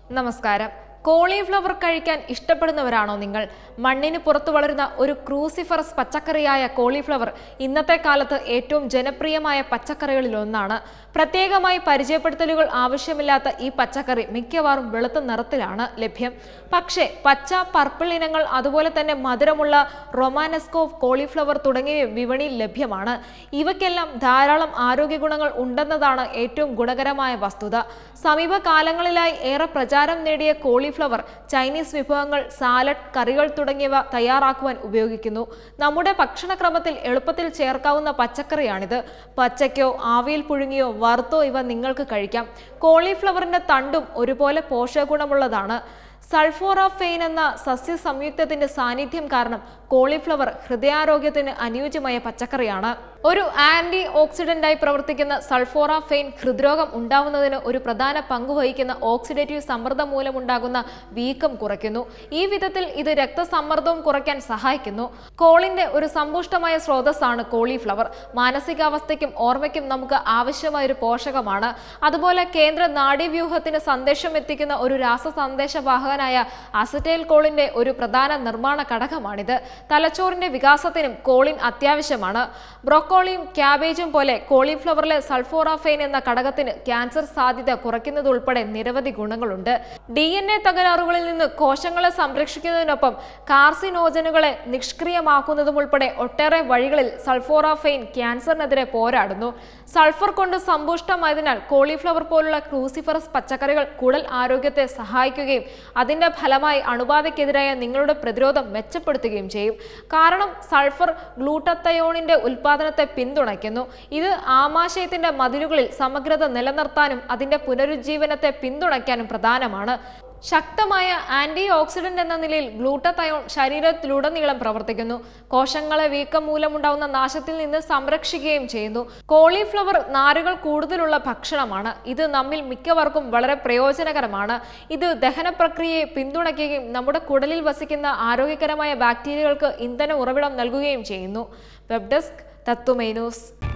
നമസ്കാരം കോളിഫ്ലവർ കഴിക്കാൻ ഇഷ്ടപ്പെടുന്നവരാണോ നിങ്ങൾ മണ്ണിന് പുറത്തു വളരുന്ന ഒരു ക്രൂസിഫറസ് പച്ചക്കറിയായ കോളിഫ്ലവർ ഇന്നത്തെ കാലത്ത് ഏറ്റവും ജനപ്രിയമായ പച്ചക്കറികളിൽ ഒന്നാണ് പ്രത്യേകമായി പരിചയപ്പെടുത്തലുകൾ ആവശ്യമില്ലാത്ത ഈ പച്ചക്കറി മിക്കവാറും വെളുത്ത നിറത്തിലാണ് ലഭ്യം പക്ഷേ പച്ച പർപ്പിൾ ഇനങ്ങൾ അതുപോലെ തന്നെ മധുരമുള്ള റൊമാനസ്കോ കോളിഫ്ലവർ തുടങ്ങിയവ വിപണിയിൽ ലഭ്യമാണ് ഇവയ്ക്കെല്ലാം ധാരാളം ആരോഗ്യ ഗുണങ്ങൾ ഉണ്ടെന്നതാണ് ഏറ്റവും ഗുണകരമായ വസ്തുത സമീപകാലങ്ങളിലായി ഏറെ പ്രചാരം നേടിയ കോളിഫ്ലവർ ചൈനീസ് വിഭവങ്ങൾ സാലഡ് കറികൾ തുടങ്ങിയവ തയ്യാറാക്കുവാൻ ഉപയോഗിക്കുന്നു നമ്മുടെ ഭക്ഷണക്രമത്തിൽ എളുപ്പത്തിൽ ചേർക്കാവുന്ന പച്ചക്കറിയാണിത് പച്ചയ്ക്കോ ആവിയിൽ പുഴുങ്ങിയോ വറുത്തോ ഇവ നിങ്ങൾക്ക് കഴിക്കാം കോളിഫ്ലവറിന്റെ തണ്ടും ഒരുപോലെ പോഷകഗുണമുള്ളതാണ് സൾഫോറാഫെയിൻ എന്ന സസ്യ സംയുക്തത്തിന്റെ സാന്നിധ്യം കാരണം കോളിഫ്ലവർ ഹൃദയാരോഗ്യത്തിന് അനുയോജ്യമായ പച്ചക്കറിയാണ് ഒരു ആന്റി ഓക്സിഡന്റായി പ്രവർത്തിക്കുന്ന സൾഫോറാഫെയിൻ ഹൃദ്രോഗം ഉണ്ടാവുന്നതിന് ഒരു പ്രധാന പങ്ക് വഹിക്കുന്ന ഓക്സിഡേറ്റീവ് സമ്മർദ്ദം മൂലമുണ്ടാകുന്ന വീക്കം കുറയ്ക്കുന്നു ഈ വിധത്തിൽ ഇത് രക്തസമ്മർദ്ദവും കുറയ്ക്കാൻ സഹായിക്കുന്നു കോളിന്റെ ഒരു സമ്പുഷ്ടമായ സ്രോതസ്സാണ് കോളിഫ്ലവർ മാനസികാവസ്ഥയ്ക്കും ഓർമ്മയ്ക്കും നമുക്ക് ആവശ്യമായ ഒരു പോഷകമാണ് അതുപോലെ കേന്ദ്ര നാഡീവ്യൂഹത്തിന് സന്ദേശം എത്തിക്കുന്ന ഒരു രാസ സന്ദേശവാഹകനായ അസറ്റൈൽ കോളിന്റെ ഒരു പ്രധാന നിർമ്മാണ ഘടകമാണിത് തലച്ചോറിന്റെ വികാസത്തിനും കോളിൻ അത്യാവശ്യമാണ് ബ്രൊക്കോളിയും ക്യാബേജും പോലെ കോളിഫ്ലവറിലെ സൾഫോറാഫെയിൻ എന്ന ഘടകത്തിന് ക്യാൻസർ സാധ്യത കുറയ്ക്കുന്നതുൾപ്പെടെ നിരവധി ഗുണങ്ങളുണ്ട് ഡി എൻ എ തകരാറുകളിൽ നിന്ന് കോശങ്ങളെ സംരക്ഷിക്കുന്നതിനൊപ്പം കാർസിനോജനുകളെ നിഷ്ക്രിയമാക്കുന്നതും ഉൾപ്പെടെ ഒട്ടേറെ വഴികളിൽ സൾഫോറാഫെയിൻ ക്യാൻസറിനെതിരെ പോരാടുന്നു സൾഫർ കൊണ്ട് സമ്പുഷ്ടമായതിനാൽ കോളിഫ്ലവർ പോലുള്ള ക്രൂസിഫറസ് പച്ചക്കറികൾ കുടൽ ആരോഗ്യത്തെ സഹായിക്കുകയും അതിന്റെ ഫലമായി അണുബാധയ്ക്കെതിരായ നിങ്ങളുടെ പ്രതിരോധം മെച്ചപ്പെടുത്തുകയും ചെയ്യും കാരണം സൾഫർ ഗ്ലൂട്ടത്തയോണിന്റെ ഉൽപാദനത്തെ പിന്തുണയ്ക്കുന്നു ഇത് ആമാശയത്തിന്റെ മതിലുകളിൽ സമഗ്രത നിലനിർത്താനും അതിന്റെ പുനരുജ്ജീവനത്തെ പിന്തുണയ്ക്കാനും പ്രധാനമാണ് ശക്തമായ ആന്റി ഓക്സിഡന്റ് എന്ന നിലയിൽ ഗ്ലൂട്ടത്തയോൺ ശരീരത്തിലുടനീളം പ്രവർത്തിക്കുന്നു കോശങ്ങളെ വീക്കം മൂലമുണ്ടാവുന്ന നാശത്തിൽ നിന്ന് സംരക്ഷിക്കുകയും ചെയ്യുന്നു കോളിഫ്ലവർ നാരുകൾ കൂടുതലുള്ള ഭക്ഷണമാണ് ഇത് നമ്മിൽ മിക്കവർക്കും വളരെ പ്രയോജനകരമാണ് ഇത് ദഹന പ്രക്രിയയെ പിന്തുണയ്ക്കുകയും നമ്മുടെ കുടലിൽ വസിക്കുന്ന ആരോഗ്യകരമായ ബാക്ടീരിയകൾക്ക് ഇന്ധന ഉറവിടം നൽകുകയും ചെയ്യുന്നു വെബ് ഡെസ്ക് തത്വമൈ ന്യൂസ്